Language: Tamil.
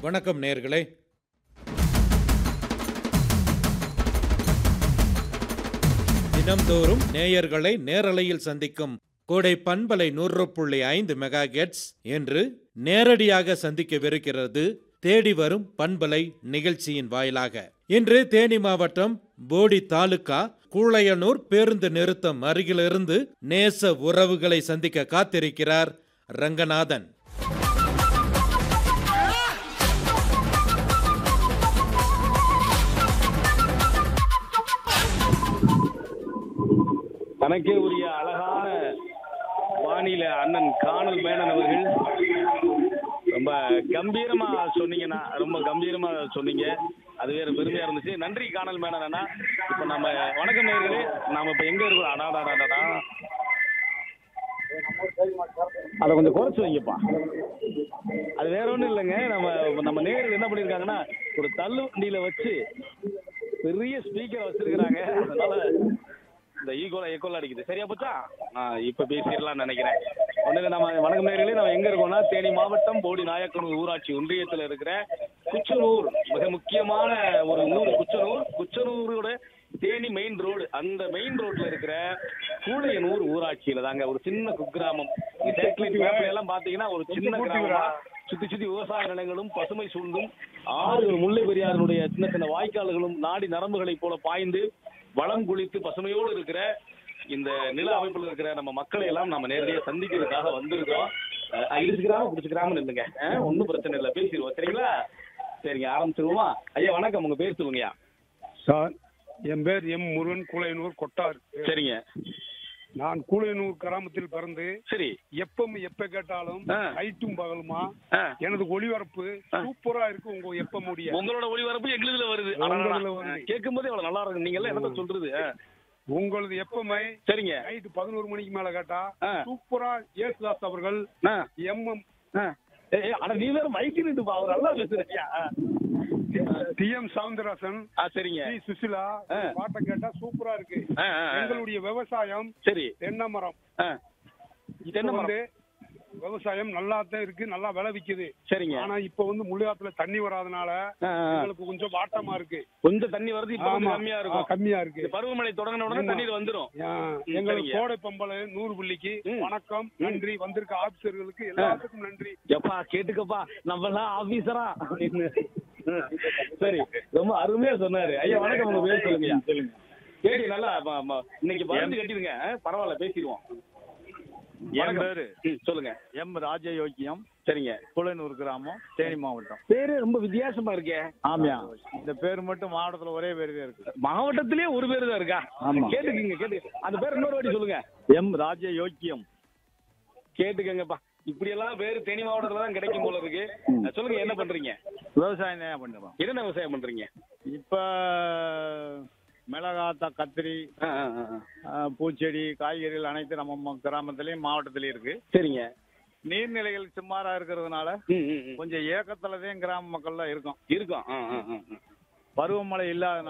வணக்கம் நேர்களே தினம்தோறும் நேயர்களை நேரலையில் சந்திக்கும் கோடை பண்பலை நூறு புள்ளி ஐந்து மெகா கெட்ஸ் என்று நேரடியாக சந்திக்கவிருக்கிறது தேடி வரும் பண்பலை நிகழ்ச்சியின் வாயிலாக இன்று தேனி மாவட்டம் போடி தாலுகா கூழையனூர் பேருந்து நிறுத்தம் அருகிலிருந்து நேச உறவுகளை சந்திக்க காத்திருக்கிறார் ரங்கநாதன் தனக்கே உரிய அழகான வானில அண்ணன் காணல் மேனன் அவர்கள் ரொம்ப கம்பீரமா சொன்னீங்கண்ணா ரொம்ப கம்பீரமா சொன்னீங்க அது வேற பெருமையா இருந்துச்சு நன்றி காணல் மேனன் அண்ணா இப்ப நம்ம வணக்கம் நேர்களே நாம இப்ப எங்க இருக்கோம் அடாடாடாடா அதை கொஞ்சம் குறைச்சு வைங்கப்பா அது வேற ஒண்ணும் இல்லைங்க நம்ம நம்ம நேரில் என்ன பண்ணிருக்காங்கன்னா ஒரு தள்ளு வண்டியில வச்சு பெரிய ஸ்பீக்கர் வச்சிருக்கிறாங்க அதனால இந்த ஈகோல எக்கோல அடிக்குது சரியா போச்சா ஆ இப்ப பேசிடலாம் நினைக்கிறேன் ஒண்ணு நம்ம வணக்கம் நேர்களே நம்ம எங்க இருக்கோம்னா தேனி மாவட்டம் போடி நாயக்கனூர் ஊராட்சி ஒன்றியத்துல இருக்கிற குச்சனூர் மிக முக்கியமான ஒரு ஊர் குச்சனூர் குச்சனூரோட தேனி மெயின் ரோடு அந்த மெயின் ரோட்ல இருக்கிற கூழையனூர் ஊராட்சியில தாங்க ஒரு சின்ன குக்கிராமம் சேட்டலைட் மேப்ல எல்லாம் பாத்தீங்கன்னா ஒரு சின்ன கிராமம் சுத்தி சுத்தி விவசாய நிலங்களும் பசுமை சூழ்ந்தும் ஆறு முல்லை பெரியாருடைய சின்ன சின்ன வாய்க்கால்களும் நாடி நரம்புகளைப் போல பாய்ந்து வளம் குளித்து பசுமையோடு இருக்கிற இந்த நில அமைப்புல இருக்கிற நம்ம மக்களை எல்லாம் நம்ம நேரடியா சந்திக்கிறதுக்காக வந்திருக்கோம் அஹ் இடிச்சுக்கிறாம பிடிச்சுக்கிறாம இல்லைங்க ஒன்றும் பிரச்சனை இல்லை பேசிடுவோம் சரிங்களா சரிங்க ஆரம்பிச்சிருவோமா ஐயா வணக்கம் உங்க பேர் சொல்லுங்கய்யா சார் என் பேர் எம் முருகன் கூலையனூர் கொட்டார் சரிங்க நான் கூலையனூர் கிராமத்தில் பிறந்து சரி எப்பம் எப்ப கேட்டாலும் ஆ. நைட்டும் பகலுமா ஆ. எனது ஒளிபரப்பு சூப்பரா இருக்கு உங்க எப்ப முடிய உங்களோட ஒளிபரப்பு எங்களுதுல வருது உங்களுதுல வருது. கேட்கும் போதே அவ்வளவு நல்லா இருக்கு நீங்க எல்லாம் என்ன சொல்றது ஆ. உங்களது எப்பமே சரிங்க நைட் பதினோரு மணிக்கு மேல கேட்டா ஆ. சூப்பரா ஏசுதாஸ் அவர்கள் ஆ. எம்எம் ஆ. ஏய், ஏய், ஆனா நீ வேற மைக்கு நின்றுப்பா அவர் நல்லா பேசுறியா டி எம் சவுந்தரராசன் ஆ சரிங்க டி சுசிலா ஆ. பாட்டை கேட்டா சூப்பரா இருக்கு ஆ, ஆ, ஆ. எங்களுடைய விவசாயம் சரி தென்னை மரம் ஆ. இப்ப தென்னை மரம். வந்து விவசாயம் நல்லா தான் இருக்கு நல்லா விளைவிக்குது சரிங்க ஆனா இப்ப வந்து முள்ளியாத்துல தண்ணி வராதனால ஆ, ஆ. எங்களுக்கு கொஞ்சம் வாட்டமா இருக்கு கொஞ்சம் தண்ணி வருது இப்ப கொஞ்சம் ஆமா. கம்மியா ஆ, இருக்கும் கம்மியா இருக்கு இந்த பருவமழை தொடங்கின உடனே ஆமா. தண்ணீர் வந்துரும் ஆ, ம், எங்களுக்கு சரிங்க. கோடை பம்பளை நூறு புள்ளிக்கு ம். வணக்கம் நன்றி வந்திருக்க ஆபீசர்களுக்கு எல்லாத்துக்கும் நன்றி எப்பா கேட்டுக்கப்பா நம்ம எல்லாம் ஆபீசரா அப்படின்னு சரி ரொம்ப அருமையா சொன்னாரு ஐயா வணக்கம் உங்க பேர் சொல்லுங்க சொல்லுங்க கேட்டி நல்லா ம- ம- இன்னைக்கு மருந்து கட்டிடுங்க ஆ, பரவாயில்ல பேசிடுவோம் என் வணக்கம். பேரு ம், சொல்லுங்க எம் ராஜயோக்கியம் சரிங்க குளனூர் கிராமம் தேனி மாவட்டம் பேரு ரொம்ப வித்தியாசமா இருக்கே ஆமியா இந்த பேர் மட்டும் மாவட்டத்துல ஒரே பேர் தான் இருக்கு மாவட்டத்திலே ஒரு பேரு தான் இருக்கா ஆமா. கேட்டுக்கங்க கேட்டு அந்த பேர் இன்னொரு வாட்டி சொல்லுங்க எம் ராஜயோக்கியம் கேட்டுக்கங்கப்பா இப்படி எல்லாம் பேரு தேனி மாவட்டத்துல தான் கிடைக்கும் போல இருக்கு சொல்லுங்க என்ன பண்றீங்க விவசாயம் தான் பண்ணுறோம் என்ன விவசாயம் பண்றீங்க இப்ப மிளகாத்தா கத்திரி ஆ, ஆ, ஆ, ஆ. ஆ, பூச்செடி காய்கறிகள் அனைத்து நம்ம ம- கிராமத்திலயும் மாவட்டத்திலயும் இருக்கு சரிங்க நீர்நிலைகள் சுமாரா இருக்கிறதுனால ம், ம், ம். கொஞ்சம் ஏக்கத்துல தான் கிராம மக்கள்லாம் இருக்கும் இருக்கும் ஆ, ஆ, ஆ, ஆ. பருவமழை இல்லாத